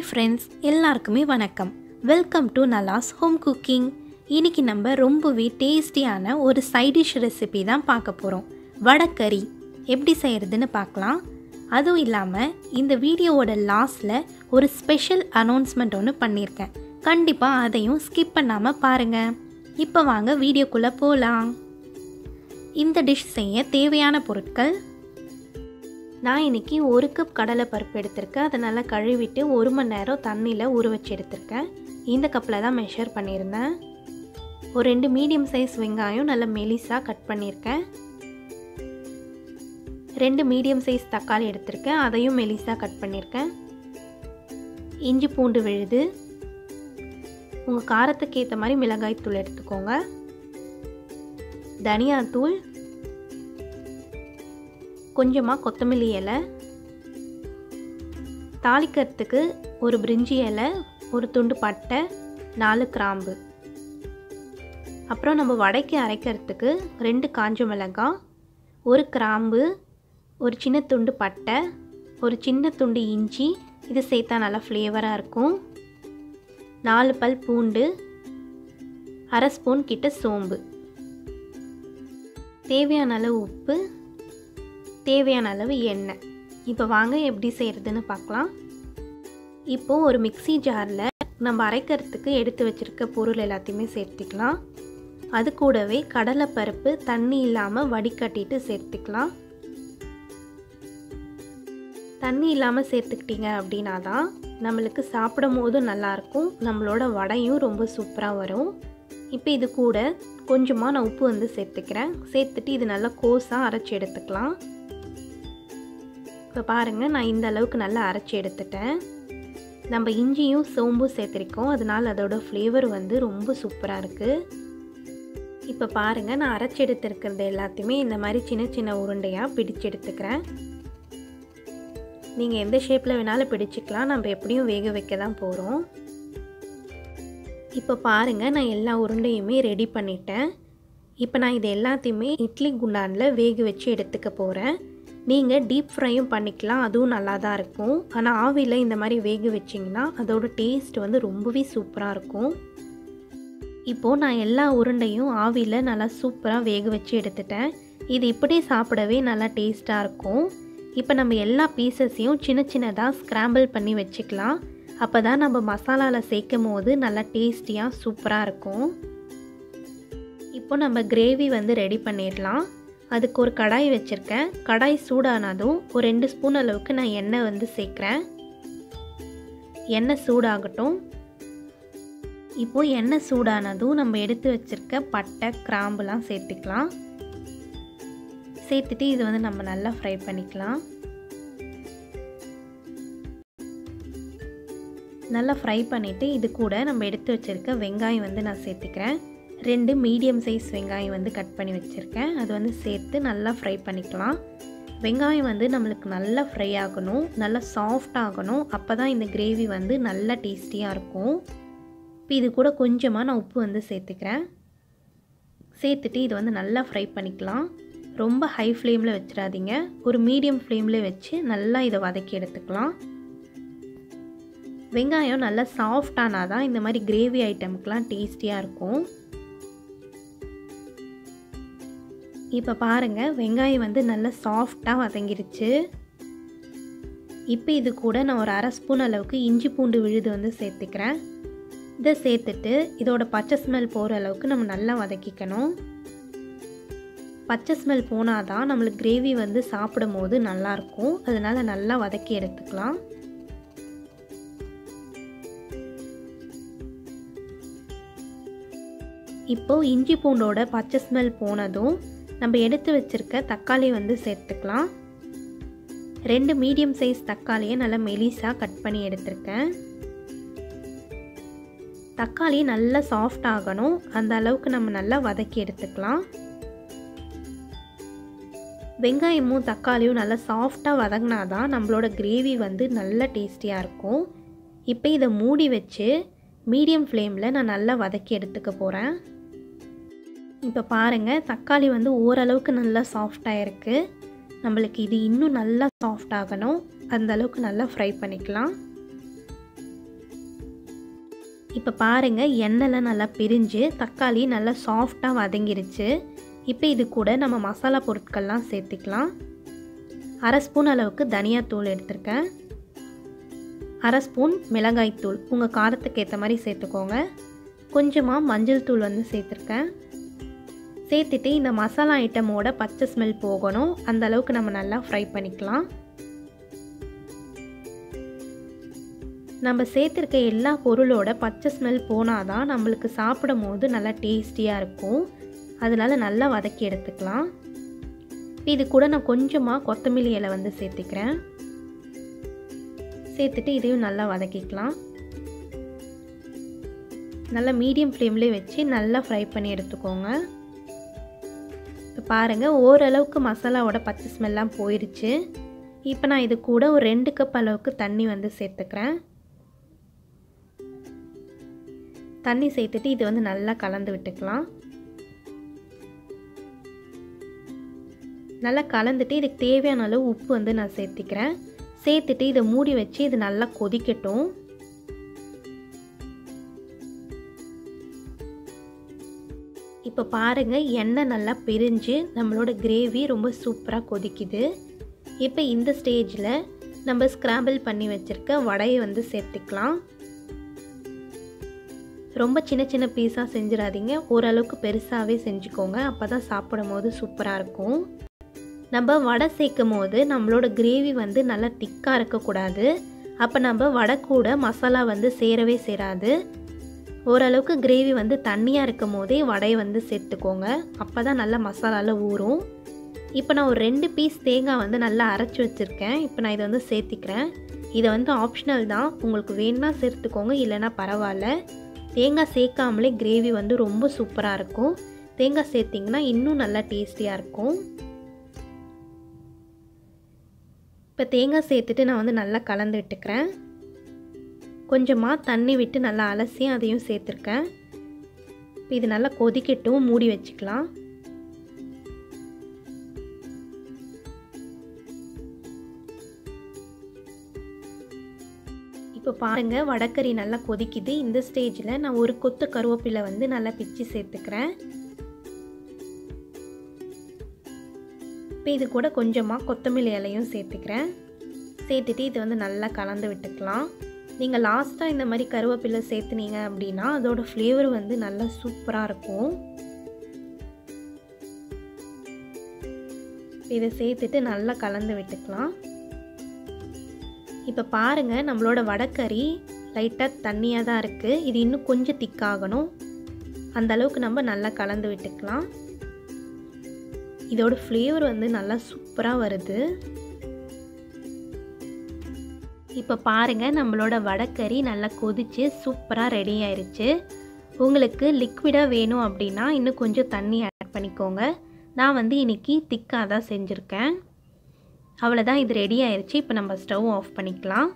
friends எல்லாருக்குமே வணக்கம் welcome to Nalas home cooking இன்னைக்கு நம்ம ரொம்பவே டேஸ்டியான ஒரு சைடிஷ் ரெசிபி தான் பார்க்க போகிறோம் வடக்கறி எப்படி செய்கிறதுன்னு பார்க்கலாம் அதுவும் இல்லாமல் இந்த வீடியோவோட லாஸ்ட்டில் ஒரு ஸ்பெஷல் அனௌன்ஸ்மெண்ட் ஒன்று பண்ணியிருக்கேன் கண்டிப்பாக அதையும் ஸ்கிப் பண்ணாமல் பாருங்கள் இப்போ வாங்க வீடியோக்குள்ளே போகலாம் இந்த டிஷ் செய்ய தேவையான பொருட்கள் நான் இன்னைக்கு ஒரு கப் கடலை பருப்பு எடுத்திருக்கேன் அதை நல்லா கழுவிட்டு ஒரு மணி நேரம் தண்ணியில் ஊற வச்சு எடுத்திருக்கேன் இந்த கப்பில் தான் மெஷர் பண்ணியிருந்தேன் ஒரு ரெண்டு மீடியம் சைஸ் வெங்காயம் நல்லா மெலிசாக கட் பண்ணியிருக்கேன் ரெண்டு மீடியம் சைஸ் தக்காளி எடுத்திருக்கேன் அதையும் மெலிசாக கட் பண்ணியிருக்கேன் இஞ்சி பூண்டு விழுது உங்கள் காரத்துக்கு ஏற்ற மாதிரி மிளகாய் தூள் எடுத்துக்கோங்க தனியாத்தூள் கொஞ்சமாக கொத்தமல்லி இலை தாளிக்கிறதுக்கு ஒரு பிரிஞ்சி இலை ஒரு துண்டு பட்டை நாலு கிராம்பு அப்புறம் நம்ம வடைக்கு அரைக்கிறதுக்கு ரெண்டு காஞ்ச மிளகாய் ஒரு கிராம்பு ஒரு சின்ன துண்டு பட்டை ஒரு சின்ன துண்டு இஞ்சி இது சேர்த்தா நல்லா ஃப்ளேவராக இருக்கும் நாலு பல் பூண்டு அரை ஸ்பூன் கிட்ட சோம்பு தேவையான அளவு உப்பு தேவையான அளவு எண்ணெய் இப்போ வாங்க எப்படி செய்கிறதுன்னு பார்க்கலாம் இப்போது ஒரு மிக்சி ஜாரில் நம்ம அரைக்கிறதுக்கு எடுத்து வச்சுருக்க பொருள் எல்லாத்தையுமே சேர்த்துக்கலாம் அது கூடவே கடலைப்பருப்பு தண்ணி இல்லாமல் வடிகட்டிட்டு சேர்த்துக்கலாம் தண்ணி இல்லாமல் சேர்த்துக்கிட்டீங்க அப்படின்னா தான் நம்மளுக்கு சாப்பிடும் போதும் நல்லாயிருக்கும் நம்மளோட வடையும் ரொம்ப சூப்பராக வரும் இப்போ இது கூட கொஞ்சமாக நான் உப்பு வந்து சேர்த்துக்கிறேன் சேர்த்துட்டு இது நல்லா கோஸாக அரைச்சி எடுத்துக்கலாம் இப்போ பாருங்கள் நான் இந்த அளவுக்கு நல்லா அரைச்சி எடுத்துட்டேன் நம்ம இஞ்சியும் சோம்பும் சேர்த்துருக்கோம் அதனால் அதோட ஃப்ளேவர் வந்து ரொம்ப சூப்பராக இருக்குது இப்போ பாருங்கள் நான் அரைச்சி எடுத்துருக்கிறது எல்லாத்தையுமே இந்த மாதிரி சின்ன சின்ன உருண்டையாக பிடிச்சு எடுத்துக்கிறேன் நீங்கள் எந்த ஷேப்பில் வேணாலும் பிடிச்சிக்கலாம் நம்ம எப்படியும் வேக வைக்க தான் போகிறோம் இப்போ பாருங்கள் நான் எல்லா உருண்டையுமே ரெடி பண்ணிட்டேன் இப்போ நான் இது எல்லாத்தையுமே இட்லி குண்டானில் வேக வச்சு எடுத்துக்க போகிறேன் நீங்கள் டீப் ஃப்ரையும் பண்ணிக்கலாம் அதுவும் நல்லா தான் இருக்கும் ஆனால் ஆவியில் இந்த மாதிரி வேக வச்சிங்கன்னா அதோட டேஸ்ட் வந்து ரொம்பவே சூப்பராக இருக்கும் இப்போது நான் எல்லா உருண்டையும் ஆவியில் நல்லா சூப்பராக வேக வச்சு எடுத்துட்டேன் இது இப்படியே சாப்பிடவே நல்லா டேஸ்ட்டாக இருக்கும் இப்போ நம்ம எல்லா பீசஸையும் சின்ன சின்னதாக ஸ்க்ராம்பிள் பண்ணி வச்சுக்கலாம் அப்போ தான் நம்ம மசாலாவில் சேர்க்கும் போது நல்லா டேஸ்டியாக சூப்பராக இருக்கும் இப்போ நம்ம கிரேவி வந்து ரெடி பண்ணிடலாம் அதுக்கு ஒரு கடாய் வச்சுருக்கேன் கடாய் சூடானதும் ஒரு ரெண்டு ஸ்பூன் அளவுக்கு நான் எண்ணெய் வந்து சேர்க்குறேன் எண்ணெய் சூடாகட்டும் இப்போது எண்ணெய் சூடானதும் நம்ம எடுத்து வச்சுருக்க பட்டை கிராம்புலாம் சேர்த்துக்கலாம் சேர்த்துட்டு இது வந்து நம்ம நல்லா ஃப்ரை பண்ணிக்கலாம் நல்லா ஃப்ரை பண்ணிவிட்டு இது கூட நம்ம எடுத்து வச்சுருக்க வெங்காயம் வந்து நான் சேர்த்துக்கிறேன் ரெண்டு மீடியம் சைஸ் வெங்காயம் வந்து கட் பண்ணி வச்சுருக்கேன் அது வந்து சேர்த்து நல்லா ஃப்ரை பண்ணிக்கலாம் வெங்காயம் வந்து நம்மளுக்கு நல்லா ஃப்ரை ஆகணும் நல்லா சாஃப்ட் ஆகணும் அப்போ தான் இந்த கிரேவி வந்து நல்லா டேஸ்டியாக இருக்கும் இப்போ இது கூட கொஞ்சமாக நான் உப்பு வந்து சேர்த்துக்கிறேன் சேர்த்துட்டு இது வந்து நல்லா ஃப்ரை பண்ணிக்கலாம் ரொம்ப ஹை ஃப்ளேமில் வச்சிடாதீங்க ஒரு மீடியம் ஃப்ளேமில் வச்சு நல்லா இதை வதக்கி எடுத்துக்கலாம் வெங்காயம் நல்லா சாஃப்டானால் தான் இந்த மாதிரி கிரேவி ஐட்டமுக்கெலாம் டேஸ்டியாக இருக்கும் இப்போ பாருங்கள் வெங்காயம் வந்து நல்லா சாஃப்டாக வதங்கிருச்சு இப்போ இது கூட நான் ஒரு அரை ஸ்பூன் அளவுக்கு இஞ்சி பூண்டு விழுது வந்து சேர்த்துக்கிறேன் இதை சேர்த்துட்டு இதோட பச்சை ஸ்மெல் போகிற அளவுக்கு நம்ம நல்லா வதக்கிக்கணும் பச்சை ஸ்மெல் போனால் தான் நம்மளுக்கு கிரேவி வந்து சாப்பிடும் போது நல்லாயிருக்கும் அதனால் நல்லா வதக்கி எடுத்துக்கலாம் இப்போது இஞ்சி பூண்டோட பச்சை ஸ்மெல் போனதும் நம்ம எடுத்து வச்சுருக்க தக்காளி வந்து சேர்த்துக்கலாம் ரெண்டு மீடியம் சைஸ் தக்காளியை நல்லா மெலிசாக கட் பண்ணி எடுத்திருக்கேன் தக்காளி நல்லா சாஃப்ட் ஆகணும் அந்த அளவுக்கு நம்ம நல்லா வதக்கி எடுத்துக்கலாம் வெங்காயமும் தக்காளியும் நல்லா சாஃப்டாக வதங்கினா தான் நம்மளோட கிரேவி வந்து நல்ல டேஸ்டியாக இருக்கும் இப்போ இதை மூடி வச்சு மீடியம் ஃப்ளேமில் நான் நல்லா வதக்கி எடுத்துக்க போகிறேன் இப்போ பாருங்கள் தக்காளி வந்து ஓரளவுக்கு நல்லா சாஃப்டாக இருக்குது நம்மளுக்கு இது இன்னும் நல்லா சாஃப்ட் ஆகணும் அந்த அளவுக்கு நல்லா ஃப்ரை பண்ணிக்கலாம் இப்போ பாருங்கள் எண்ணெய்லாம் நல்லா பிரிஞ்சு தக்காளி நல்லா சாஃப்டாக வதங்கிருச்சு இப்போ இது கூட நம்ம மசாலா பொருட்கள்லாம் சேர்த்துக்கலாம் அரை ஸ்பூன் அளவுக்கு தனியாத்தூள் எடுத்திருக்கேன் அரை ஸ்பூன் மிளகாய்த்தூள் உங்கள் காரத்துக்கு ஏற்ற மாதிரி சேர்த்துக்கோங்க கொஞ்சமாக மஞ்சள் தூள் வந்து சேர்த்துருக்கேன் சேர்த்துட்டு இந்த மசாலா ஐட்டமோட பச்சை ஸ்மெல் போகணும் அந்த அளவுக்கு நம்ம நல்லா ஃப்ரை பண்ணிக்கலாம் நம்ம சேர்த்துருக்க எல்லா பொருளோட பச்சை ஸ்மெல் போனால் தான் நம்மளுக்கு சாப்பிடும் போது நல்லா டேஸ்டியாக இருக்கும் அதனால் நல்லா வதக்கி எடுத்துக்கலாம் இது கூட நான் கொஞ்சமாக கொத்தமல்லி இலை வந்து சேர்த்துக்கிறேன் சேர்த்துட்டு இதையும் நல்லா வதக்கிக்கலாம் நல்லா மீடியம் ஃப்ளேம்லேயே வச்சு நல்லா ஃப்ரை பண்ணி எடுத்துக்கோங்க இப்போ பாருங்கள் ஓரளவுக்கு மசாலாவோட பச்சை ஸ்மெல்லாம் போயிடுச்சு இப்போ நான் இது கூட ஒரு ரெண்டு கப் அளவுக்கு தண்ணி வந்து சேர்த்துக்கிறேன் தண்ணி சேர்த்துட்டு இது வந்து நல்லா கலந்து விட்டுக்கலாம் நல்லா கலந்துட்டு இதுக்கு தேவையான அளவு உப்பு வந்து நான் சேர்த்திக்கிறேன் சேர்த்துட்டு இதை மூடி வச்சு இது நல்லா கொதிக்கட்டும் இப்போ பாருங்கள் எண்ணெய் நல்லா பிரிஞ்சு நம்மளோட கிரேவி ரொம்ப சூப்பராக கொதிக்குது இப்போ இந்த ஸ்டேஜில் நம்ம ஸ்க்ராம்பிள் பண்ணி வச்சுருக்க வடையை வந்து சேர்த்துக்கலாம் ரொம்ப சின்ன சின்ன பீஸாக செஞ்சிடாதீங்க ஓரளவுக்கு பெருசாகவே செஞ்சுக்கோங்க அப்போ தான் சாப்பிடும் போது சூப்பராக இருக்கும் நம்ம வடை சேர்க்கும் போது நம்மளோட கிரேவி வந்து நல்லா திக்காக இருக்கக்கூடாது அப்போ நம்ம வடை கூட மசாலா வந்து சேரவே சேராது ஓரளவுக்கு கிரேவி வந்து தண்ணியாக இருக்கும் போதே வடையை வந்து சேர்த்துக்கோங்க அப்போ தான் நல்லா மசாலாவில் ஊறும் இப்போ நான் ஒரு ரெண்டு பீஸ் தேங்காய் வந்து நல்லா அரைச்சி வச்சுருக்கேன் இப்போ நான் இதை வந்து சேர்த்திக்கிறேன் இதை வந்து ஆப்ஷனல் தான் உங்களுக்கு வேணும்னா சேர்த்துக்கோங்க இல்லைன்னா பரவாயில்ல தேங்காய் சேர்க்காமலே கிரேவி வந்து ரொம்ப சூப்பராக இருக்கும் தேங்காய் சேர்த்திங்கன்னா இன்னும் நல்லா டேஸ்டியாக இருக்கும் இப்போ தேங்காய் சேர்த்துட்டு நான் வந்து நல்லா கலந்து விட்டுக்கிறேன் கொஞ்சமாக தண்ணி விட்டு நல்லா அலசி அதையும் சேர்த்துருக்கேன் இப்போ இது நல்லா கொதிக்கட்டும் மூடி வச்சுக்கலாம் இப்போ பாருங்கள் வடக்கறி நல்லா கொதிக்குது இந்த ஸ்டேஜில் நான் ஒரு கொத்து கருவேப்பிலை வந்து நல்லா பிச்சு சேர்த்துக்கிறேன் இப்போ இது கூட கொஞ்சமாக கொத்தமல்லி இலையும் சேர்த்துக்கிறேன் சேர்த்துட்டு இது வந்து நல்லா கலந்து விட்டுக்கலாம் நீங்கள் லாஸ்ட்டாக இந்த மாதிரி கருவேப்பிலை சேர்த்துனீங்க அப்படின்னா அதோட ஃப்ளேவர் வந்து நல்லா சூப்பராக இருக்கும் இதை சேர்த்துட்டு நல்லா கலந்து விட்டுக்கலாம் இப்போ பாருங்கள் நம்மளோட வடக்கறி லைட்டாக தண்ணியாக தான் இருக்குது இது இன்னும் கொஞ்சம் திக்காகணும் அந்த அளவுக்கு நம்ம நல்லா கலந்து விட்டுக்கலாம் இதோட ஃப்ளேவர் வந்து நல்லா சூப்பராக வருது இப்போ பாருங்கள் நம்மளோட வடக்கறி நல்லா கொதித்து சூப்பராக ரெடி ஆயிடுச்சு உங்களுக்கு லிக்விடாக வேணும் அப்படின்னா இன்னும் கொஞ்சம் தண்ணி ஆட் பண்ணிக்கோங்க நான் வந்து இன்றைக்கி திக்காக தான் செஞ்சுருக்கேன் அவ்வளோதான் இது ரெடி ஆயிடுச்சு இப்போ நம்ம ஸ்டவ் ஆஃப் பண்ணிக்கலாம்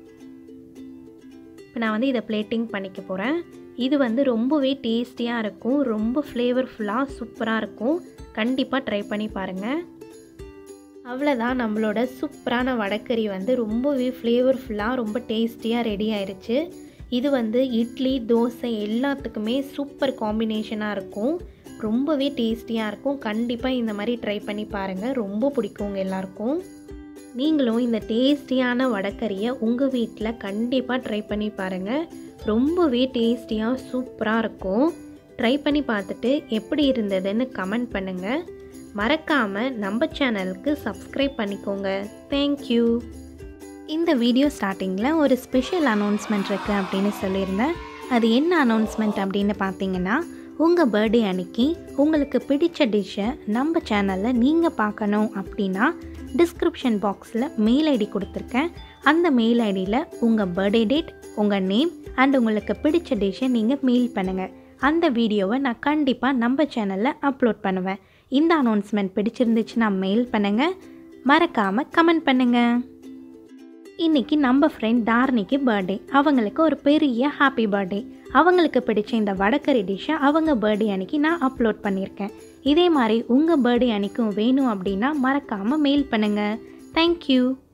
இப்போ நான் வந்து இதை பிளேட்டிங் பண்ணிக்க போகிறேன் இது வந்து ரொம்பவே டேஸ்டியாக இருக்கும் ரொம்ப ஃப்ளேவர்ஃபுல்லாக சூப்பராக இருக்கும் கண்டிப்பாக ட்ரை பண்ணி பாருங்கள் அவ்வளோதான் நம்மளோட சூப்பரான வடக்கறி வந்து ரொம்பவே ஃப்ளேவர்ஃபுல்லாக ரொம்ப டேஸ்டியாக ரெடி ஆயிடுச்சு இது வந்து இட்லி தோசை எல்லாத்துக்குமே சூப்பர் காம்பினேஷனாக இருக்கும் ரொம்பவே டேஸ்டியாக இருக்கும் கண்டிப்பாக இந்த மாதிரி ட்ரை பண்ணி பாருங்கள் ரொம்ப பிடிக்கும் உங்கள் எல்லாருக்கும் நீங்களும் இந்த டேஸ்டியான வடக்கறியை உங்கள் வீட்டில் கண்டிப்பாக ட்ரை பண்ணி பாருங்கள் ரொம்பவே டேஸ்டியாக சூப்பராக இருக்கும் ட்ரை பண்ணி பார்த்துட்டு எப்படி இருந்ததுன்னு கமெண்ட் பண்ணுங்கள் மறக்காமல் நம்ம சேனலுக்கு சப்ஸ்கிரைப் பண்ணிக்கோங்க தேங்க்யூ இந்த வீடியோ ஸ்டார்டிங்கில் ஒரு ஸ்பெஷல் அனௌன்ஸ்மெண்ட் இருக்குது அப்படின்னு சொல்லியிருந்தேன் அது என்ன அனௌன்ஸ்மெண்ட் அப்படின்னு பார்த்தீங்கன்னா உங்கள் பர்த்டே அன்னைக்கு உங்களுக்கு பிடிச்ச டிஷ்ஷை நம்ம சேனலில் நீங்கள் பார்க்கணும் அப்படின்னா டிஸ்கிரிப்ஷன் பாக்ஸில் மெயில் ஐடி கொடுத்துருக்கேன் அந்த மெயில் ஐடியில் உங்கள் பர்த்டே டேட் உங்கள் நேம் அண்ட் உங்களுக்கு பிடிச்ச டிஷ்ஷை நீங்கள் மெயில் பண்ணுங்கள் அந்த வீடியோவை நான் கண்டிப்பாக நம்ம சேனலில் அப்லோட் பண்ணுவேன் இந்த அனௌன்ஸ்மெண்ட் பிடிச்சிருந்துச்சுன்னா மெயில் பண்ணுங்கள் மறக்காமல் கமெண்ட் பண்ணுங்கள் இன்றைக்கி நம்ம ஃப்ரெண்ட் தாரணிக்கு பர்த்டே அவங்களுக்கு ஒரு பெரிய ஹாப்பி பர்த்டே அவங்களுக்கு பிடிச்ச இந்த வடக்கறி டிஷ்ஷை அவங்க பர்த்டே அன்னைக்கு நான் அப்லோட் பண்ணியிருக்கேன் இதே மாதிரி உங்கள் பர்த்டே அன்னைக்கும் வேணும் அப்படின்னா மறக்காமல் மெயில் பண்ணுங்கள் தேங்க்யூ